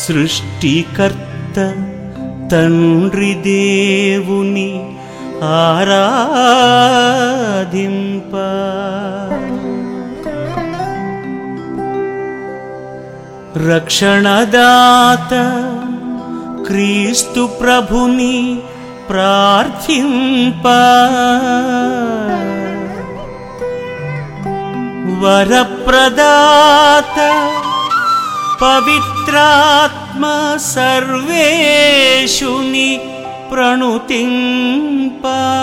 సృష్టికర్త తండ్రి దేవుని ఆరాధింప రక్షణదాత క్రీస్తు ప్రభుని ప్రార్థింప వరప్రదాత పవిత్రాత్మ సర్వేషుని ప్రణుతింప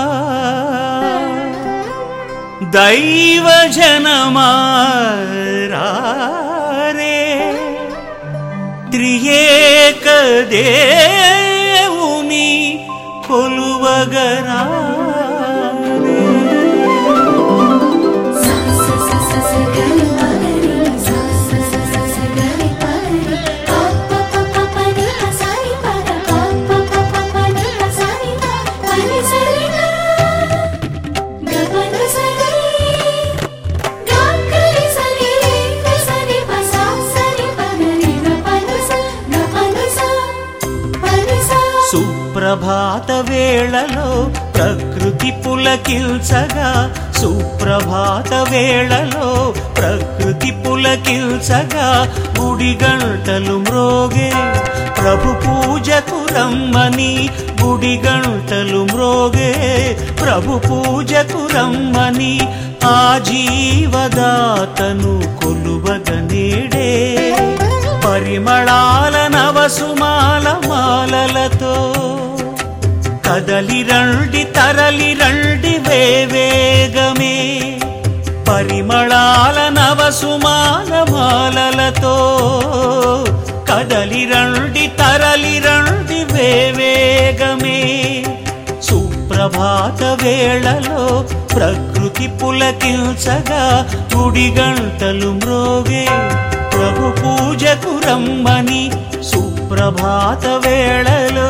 దైవజనమారే త్రియేక దేవుని కొలువగరా సా సా సా సా సా గరి పగరి సా సా సా సా సా గరి పగరి పా పా పా పా పా ని పా సారి పా గా పా పా పా పా పా ని పా సారి పా పా ని సరి గా గ ప ని సరి గా గరి సరి రే ని సరి పా సా సరి పా గరి గ ప ని స గ ప ని స ప ని స సుప్రభాత వేళలో ప్రకృతి పులకిల్చగా సుప్రభాత వేళలో ప్రకృతి పులకిల్చగా గుడి గంటలు మ్రోగే ప్రభు పూజకు రమ్మని గుడి గంటలు మ్రోగే ప్రభు పూజకు రమ్మని ఆ జీవదాతను కొలువగనేడే పరిమళాల నవసుమాల మాలలతో కదలి రండి తరలి రండి వేవేగమే పరిమళాల నవసుమాల మాలలతో కదలి రండి తరలి రండి వేవేగమే సుప్రభాత వేళలో ప్రకృతి పులకిల్చగా గుడి గంటలు మ్రోగే ప్రభు పూజకు రమ్మని సుప్రభాత వేళలో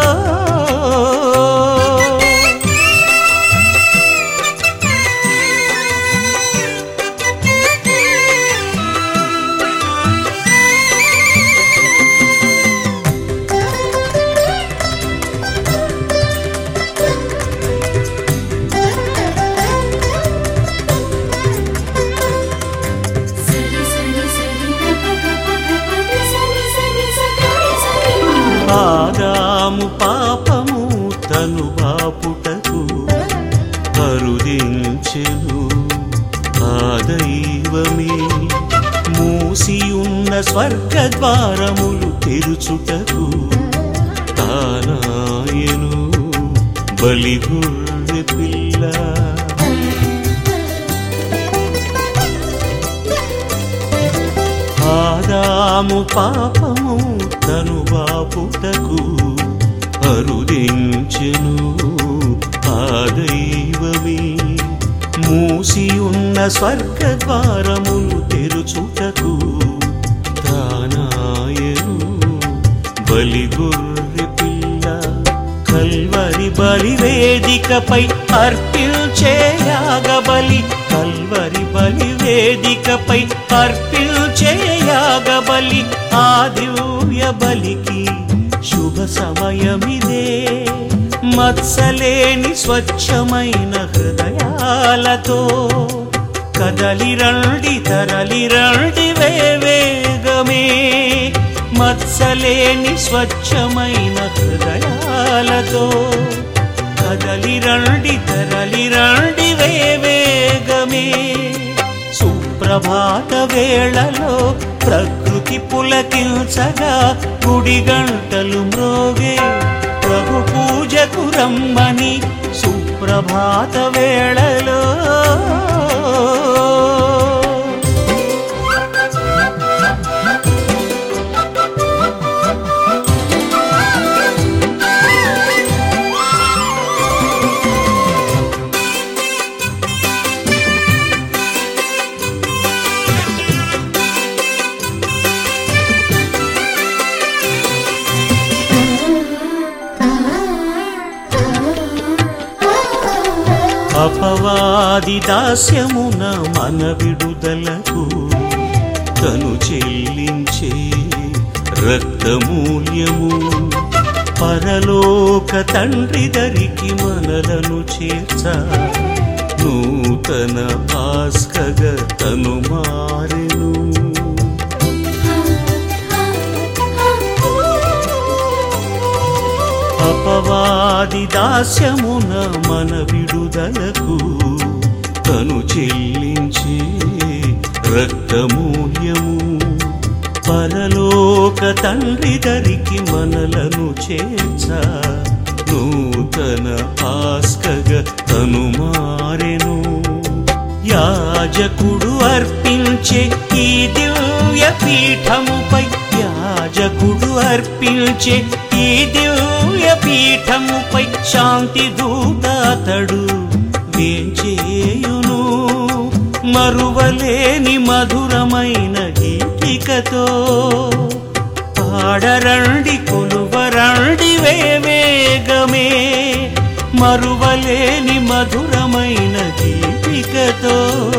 సరి సరి సరి గ ప గ ప గ ప ని సరి సరి స గరి సరి పా ఆదాము పాపము తను బాపుటకు కరుదించెను ఆ దైవమే మూసియున్న స్వర్గ ద్వారములు తెరుచుటకు తానాయను బలిగొర్రె పిల్ల ఆదాము పాపము తను బాపుటకు అరుదించెను ఆ దైవమే మూసి ఉన్న స్వర్గ ద్వారములు తెరుచుటకు తానాయను బలిగొర్రె పిల్ల కల్వరి బలి వేదికపై అర్పిల్చే యాగబలి కల్వరి బలి వేదికపై అర్పిల్చే యాగబలి ఆ దివ్య బలికి శుభ సమయమిదే మత్సలేని స్వచ్ఛమైన హృదయాలతో కదలి రండి తరలి రండి వేవేగమే మత్సలేని స్వచ్ఛమైన హృదయాలతో కదలి రండి తరలి రండి వేవేగమే సుప్రభాత వేళలో ప్రకృతి పులకిల్చగా గుడి గంటలు మ్రోగే ప్రభు పూజకు రమ్మని సుప్రభాత వేళలో అపవాది దాస్యమున మన విడుదలకు తను చెల్లించే రక్తమూల్యము పరలోక తండ్రి దరికి మనలను చేర్చ నూతన ఆస్కగ తను మారెను అపవాది దాస్యమున మన విడుదలకు తను చెల్లించే రక్తమూల్యము పరలోక తండ్రి దరికి మనలను చేర్చ నూతన ఆస్కగ తను మారెను యాజకుడు అర్పించే ఈ దివ్య పీఠముపై యాజకుడు అర్పించే ఈ దివ్య పీఠముపై శాంతి దూతడు వేంచేయును మరువలేని మధురమైన గీతికతో పాడరండి కొలువరండి వేవేగమే మరువలేని మధురమైన గీతికతో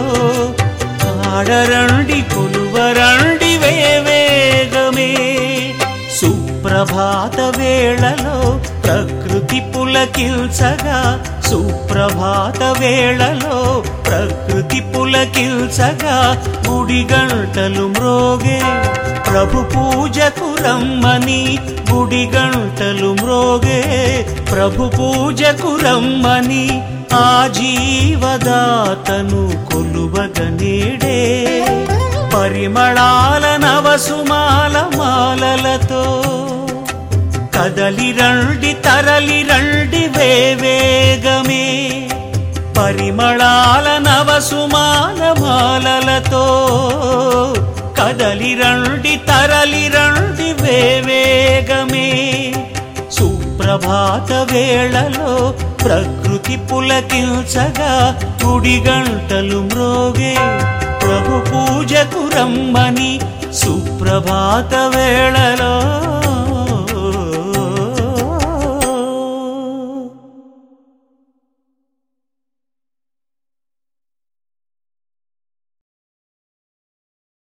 పాడరండి కొలువరండి వేవేగమే సుప్రభాత వేళలో ప్రకృతి పులకిల్చగా సుప్రభాత వేళలో ప్రకృతి పులకిల్చగా గుడి గంటలు మ్రోగే ప్రభు పూజకు రమ్మని గుడి గంటలు మ్రోగే ప్రభు పూజకు రమ్మని ఆ జీవదాతను కొలువగనేడే పరిమళాల నవసుమాల మాలలతో కదలి రండి తరలి రండి వేవేగమే పరిమళాల నవసుమాల మాలలతో కదలి రండి తరలి రండి వేవేగమే సుప్రభాత వేళలో ప్రకృతి పులకిల్చగా గుడి గంటలు మ్రోగే ప్రభు పూజకు రమ్మని సుప్రభాత వేళలో